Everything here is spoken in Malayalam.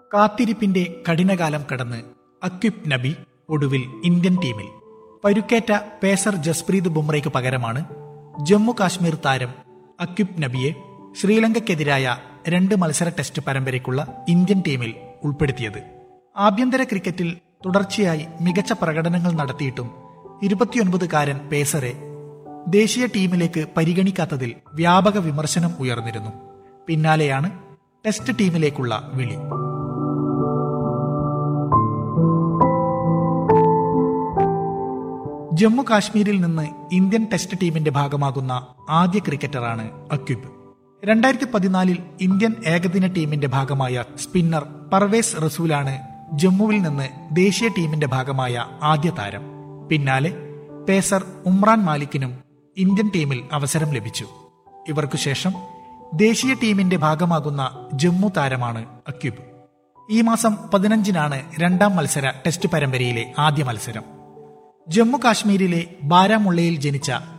കാത്തിരിപ്പിന്റെ കഠിനകാലം കടന്ന് അക്വിബ് നബി ഒടുവിൽ ഇന്ത്യൻ ടീമിൽ പരുക്കേറ്റ പേസർ ജസ്പ്രീത് ബുംറയ്ക്ക് പകരമാണ് ജമ്മു കാശ്മീർ താരം അക്വിബ് നബിയെ ശ്രീലങ്കയ്ക്കെതിരായ രണ്ട് മത്സര ടെസ്റ്റ് പരമ്പരയ്ക്കുള്ള ഇന്ത്യൻ ടീമിൽ ഉൾപ്പെടുത്തിയത് ആഭ്യന്തര ക്രിക്കറ്റിൽ തുടർച്ചയായി മികച്ച പ്രകടനങ്ങൾ നടത്തിയിട്ടും ഇരുപത്തിയൊൻപതുകാരൻ പേസറെ ദേശീയ ടീമിലേക്ക് പരിഗണിക്കാത്തതിൽ വ്യാപക വിമർശനം ഉയർന്നിരുന്നു പിന്നാലെയാണ് ടെസ്റ്റ് ടീമിലേക്കുള്ള വിളി ജമ്മു കാശ്മീരിൽ നിന്ന് ഇന്ത്യൻ ടെസ്റ്റ് ടീമിന്റെ ഭാഗമാകുന്ന ആദ്യ ക്രിക്കറ്ററാണ് അക്യുബ് രണ്ടായിരത്തി പതിനാലിൽ ഇന്ത്യൻ ഏകദിന ടീമിന്റെ ഭാഗമായ സ്പിന്നർ പർവേസ് റസൂലാണ് ജമ്മുവിൽ നിന്ന് ദേശീയ ടീമിന്റെ ഭാഗമായ ആദ്യ താരം പിന്നാലെ പേസർ ഉമ്രാൻ മാലിക്കിനും ഇന്ത്യൻ ടീമിൽ അവസരം ലഭിച്ചു ഇവർക്കു ശേഷം ദേശീയ ടീമിന്റെ ഭാഗമാകുന്ന ജമ്മു താരമാണ് അക്യുബ് ഈ മാസം പതിനഞ്ചിനാണ് രണ്ടാം മത്സര ടെസ്റ്റ് പരമ്പരയിലെ ആദ്യ മത്സരം ജമ്മു കാശ്മീരിലെ ബാരാമുള്ളയിൽ ജനിച്ച